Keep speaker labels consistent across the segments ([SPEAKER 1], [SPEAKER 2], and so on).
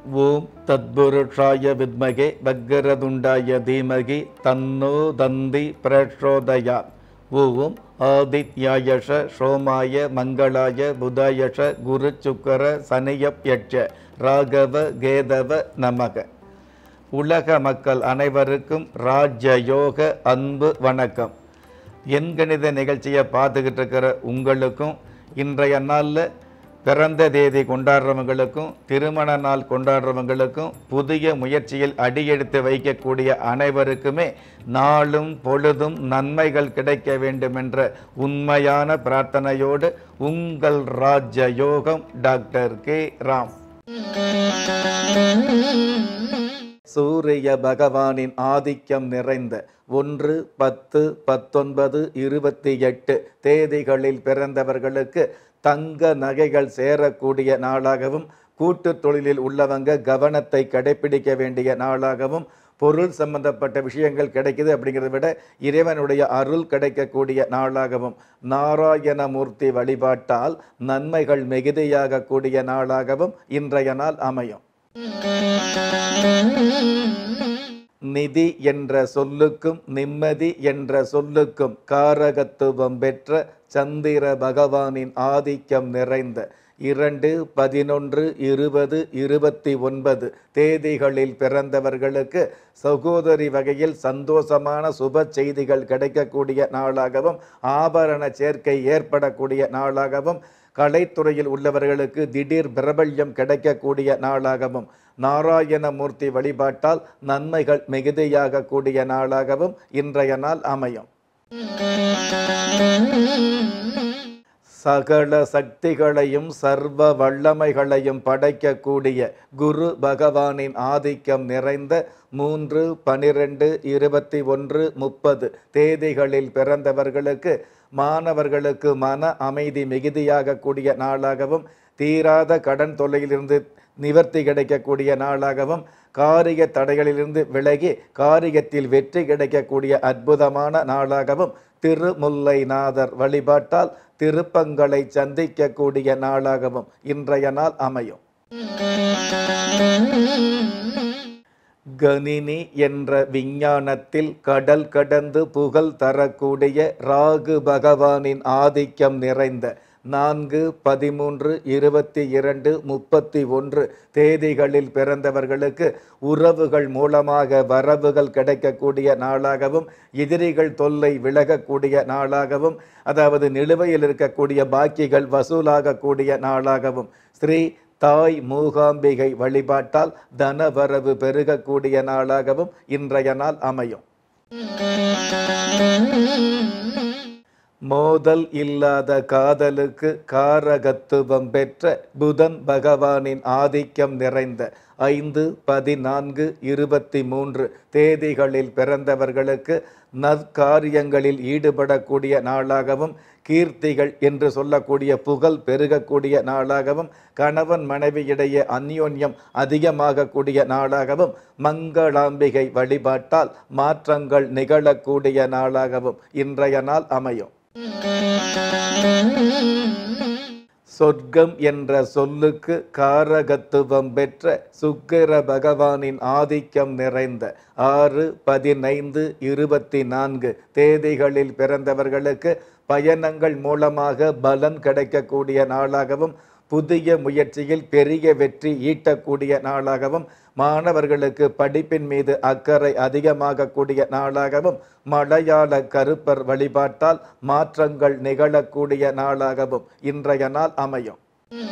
[SPEAKER 1] ஓம் தத்புருஷாய வித்மகே வக்கரதுண்டாய தீமகி தன்னோ தந்தி பிரச்சோதயாத் ஓம் ஆதித்யாயஷ சோமாய மங்களாய புதாயஷ குரு சுக்கர சனியப் யட்ச ராகவ கேதவ நமக உலக மக்கள் அனைவருக்கும் ராஜயோக அன்பு வணக்கம் எண்கணித நிகழ்ச்சியை பார்த்துக்கிட்டு இருக்கிற உங்களுக்கும் இன்றைய நாளில் பிறந்த தேதி கொண்டாடுறவங்களுக்கும் திருமண நாள் கொண்டாடுறவங்களுக்கும் புதிய முயற்சியில் அடியெடுத்து வைக்கக்கூடிய அனைவருக்குமே நாளும் பொழுதும் நன்மைகள் கிடைக்க வேண்டுமென்ற உண்மையான பிரார்த்தனையோடு உங்கள் ராஜயோகம் டாக்டர் கே ராம் சூரிய பகவானின் ஆதிக்கம் நிறைந்த ஒன்று பத்து பத்தொன்பது இருபத்தி எட்டு தேதிகளில் பிறந்தவர்களுக்கு தங்க நகைகள் சேரக்கூடிய நாளாகவும் கூட்டுத் தொழிலில் உள்ளவங்க கவனத்தை கடைபிடிக்க வேண்டிய நாளாகவும் பொருள் சம்பந்தப்பட்ட விஷயங்கள் கிடைக்குது அப்படிங்கிறத விட இறைவனுடைய அருள் கிடைக்கக்கூடிய நாளாகவும் நாராயணமூர்த்தி வழிபாட்டால் நன்மைகள் மிகுதியாக கூடிய நாளாகவும் இன்றைய நாள் அமையும் நிதி என்ற சொல்லுக்கும் நிம்மதி என்ற சொல்லுக்கும் காரகத்துவம் பெற்ற சந்திர பகவானின் ஆதிக்கம் நிறைந்த இரண்டு பதினொன்று இருபது இருபத்தி ஒன்பது தேதிகளில் பிறந்தவர்களுக்கு சகோதரி வகையில் சந்தோஷமான சுப செய்திகள் கிடைக்கக்கூடிய நாளாகவும் ஆபரண சேர்க்கை ஏற்படக்கூடிய நாளாகவும் கலைத்துறையில் உள்ளவர்களுக்கு திடீர் பிரபல்யம் கிடைக்கக்கூடிய நாளாகவும் நாராயணமூர்த்தி வழிபாட்டால் நன்மைகள் மிகுதியாக கூடிய நாளாகவும் இன்றைய நாள் அமையும் சகல சக்திகளையும் சர்வ வல்லமைகளையும் படைக்கக்கூடிய குரு பகவானின் ஆதிக்கம் நிறைந்த மூன்று பனிரெண்டு இருபத்தி ஒன்று முப்பது தேதிகளில் பிறந்தவர்களுக்கு மாணவர்களுக்கு மன அமைதி மிகுதியாக கூடிய நாளாகவும் தீராத கடன் தொல்லையிலிருந்து நிவர்த்தி கிடைக்கக்கூடிய நாளாகவும் காரிய தடைகளிலிருந்து விலகி காரியத்தில் வெற்றி கிடைக்கக்கூடிய அற்புதமான நாளாகவும் திருமுல்லைநாதர் வழிபாட்டால் திருப்பங்களை சந்திக்கக்கூடிய நாளாகவும் இன்றைய நாள் அமையும் கணினி என்ற விஞ்ஞானத்தில் கடல் கடந்து புகழ் தரக்கூடிய ராகு பகவானின் ஆதிக்கம் நிறைந்த நான்கு பதிமூன்று இருபத்தி இரண்டு முப்பத்தி ஒன்று தேதிகளில் பிறந்தவர்களுக்கு உறவுகள் மூலமாக வரவுகள் கிடைக்கக்கூடிய நாளாகவும் எதிரிகள் தொல்லை விலகக்கூடிய நாளாகவும் அதாவது நிலுவையில் இருக்கக்கூடிய பாக்கிகள் வசூலாகக்கூடிய நாளாகவும் ஸ்ரீ தாய் மூகாம்பிகை வழிபாட்டால் தனவரவு பெருகக்கூடிய நாளாகவும் இன்றைய நாள் அமையும் மோதல் இல்லாத காதலுக்கு காரகத்துவம் பெற்ற புதன் பகவானின் ஆதிக்கம் நிறைந்த ஐந்து பதினான்கு இருபத்தி மூன்று தேதிகளில் பிறந்தவர்களுக்கு நற்காரியங்களில் ஈடுபடக்கூடிய நாளாகவும் கீர்த்திகள் என்று சொல்லக்கூடிய புகழ் பெருகக்கூடிய நாளாகவும் கணவன் மனைவியிடையே அந்யோன்யம் அதிகமாகக்கூடிய நாளாகவும் மங்களாம்பிகை வழிபாட்டால் மாற்றங்கள் நிகழக்கூடிய நாளாகவும் இன்றைய நாள் அமையும் சொர்க்கம் என்ற சொல்லுக்கு காரகத்துவம் பெற்ற சுக்கிர பகவானின் ஆதிக்கம் நிறைந்த ஆறு பதினைந்து இருபத்தி நான்கு தேதிகளில் பிறந்தவர்களுக்கு பயணங்கள் மூலமாக பலன் கிடைக்கக்கூடிய நாளாகவும் புதிய முயற்சியில் பெரிய வெற்றி ஈட்டக்கூடிய நாளாகவும் மாணவர்களுக்கு படிப்பின் மீது அக்கறை அதிகமாகக்கூடிய நாளாகவும் மலையாள கருப்பர் வழிபாட்டால் மாற்றங்கள் நிகழக்கூடிய நாளாகவும் இன்றைய நாள் அமையும்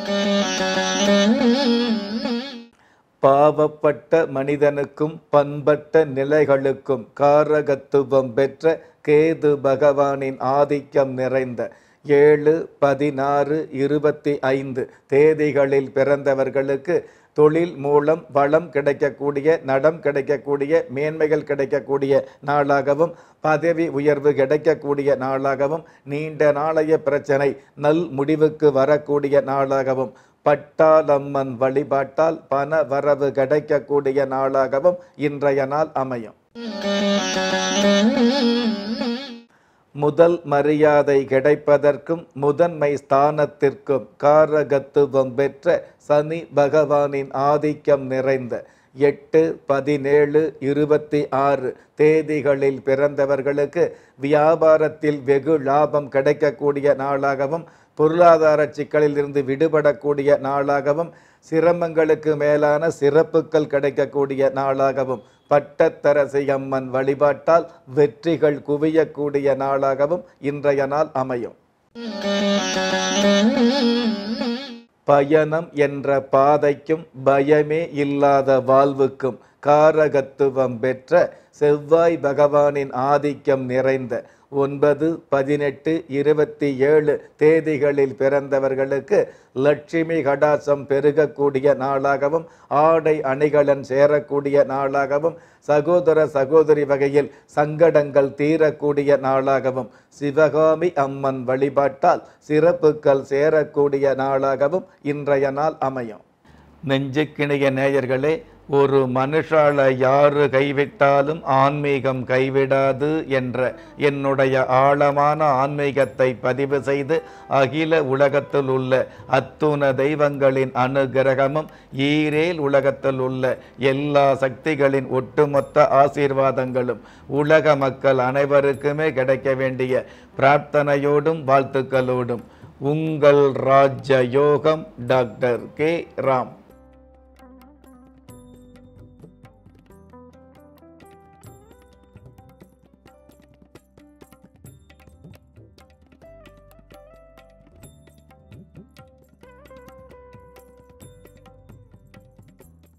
[SPEAKER 1] பாவப்பட்ட மனிதனுக்கும் பண்பட்ட நிலைகளுக்கும் காரகத்துவம் பெற்ற கேது பகவானின் ஆதிக்கம் நிறைந்த ஏழு பதினாறு இருபத்தி ஐந்து தேதிகளில் பிறந்தவர்களுக்கு தொழில் மூலம் வளம் கிடைக்கக்கூடிய நடம் கிடைக்கக்கூடிய மேன்மைகள் கிடைக்கக்கூடிய நாளாகவும் பதவி உயர்வு கிடைக்கக்கூடிய நாளாகவும் நீண்ட நாளைய பிரச்சனை நல் முடிவுக்கு வரக்கூடிய நாளாகவும் பட்டாளம்மன் வழிபாட்டால் பண வரவு கிடைக்கக்கூடிய நாளாகவும் இன்றைய நாள் அமையும் முதல் மரியாதை கிடைப்பதற்கும் முதன்மை ஸ்தானத்திற்கும் காரகத்துவம் பெற்ற சனி பகவானின் ஆதிக்கம் நிறைந்த எட்டு பதினேழு இருபத்தி ஆறு தேதிகளில் பிறந்தவர்களுக்கு வியாபாரத்தில் வெகு லாபம் கிடைக்கக்கூடிய நாளாகவும் பொருளாதார சிக்கலிலிருந்து விடுபடக்கூடிய நாளாகவும் சிரமங்களுக்கு மேலான சிறப்புகள் கிடைக்கக்கூடிய நாளாகவும் பட்டத்தரசி அம்மன் வழிபாட்டால் வெற்றிகள் குவியக்கூடிய நாளாகவும் இன்றைய நாள் அமையும் பயணம் என்ற பாதைக்கும் பயமே இல்லாத வாழ்வுக்கும் காரகத்துவம் பெற்ற செவ்வாய் பகவானின் ஆதிக்கம் நிறைந்த ஒன்பது பதினெட்டு இருபத்தி ஏழு தேதிகளில் பிறந்தவர்களுக்கு லட்சுமி கடாசம் பெருகக்கூடிய நாளாகவும் ஆடை அணிகலன் சேரக்கூடிய நாளாகவும் சகோதர சகோதரி வகையில் சங்கடங்கள் தீரக்கூடிய நாளாகவும் சிவகாமி அம்மன் வழிபாட்டால் சிறப்புகள் சேரக்கூடிய நாளாகவும் இன்றைய நாள் அமையும் நெஞ்சுக்கிணைய நேயர்களே ஒரு மனுஷால யாரு கைவிட்டாலும் ஆன்மீகம் கைவிடாது என்ற என்னுடைய ஆழமான ஆன்மீகத்தை பதிவு செய்து அகில உலகத்தில் உள்ள அத்துண தெய்வங்களின் அனுகிரகமும் ஈரேல் உலகத்தில் உள்ள எல்லா சக்திகளின் ஒட்டுமொத்த ஆசீர்வாதங்களும் உலக மக்கள் அனைவருக்குமே கிடைக்க வேண்டிய பிரார்த்தனையோடும் வாழ்த்துக்களோடும் உங்கள் ராஜ யோகம் டாக்டர் கே ராம்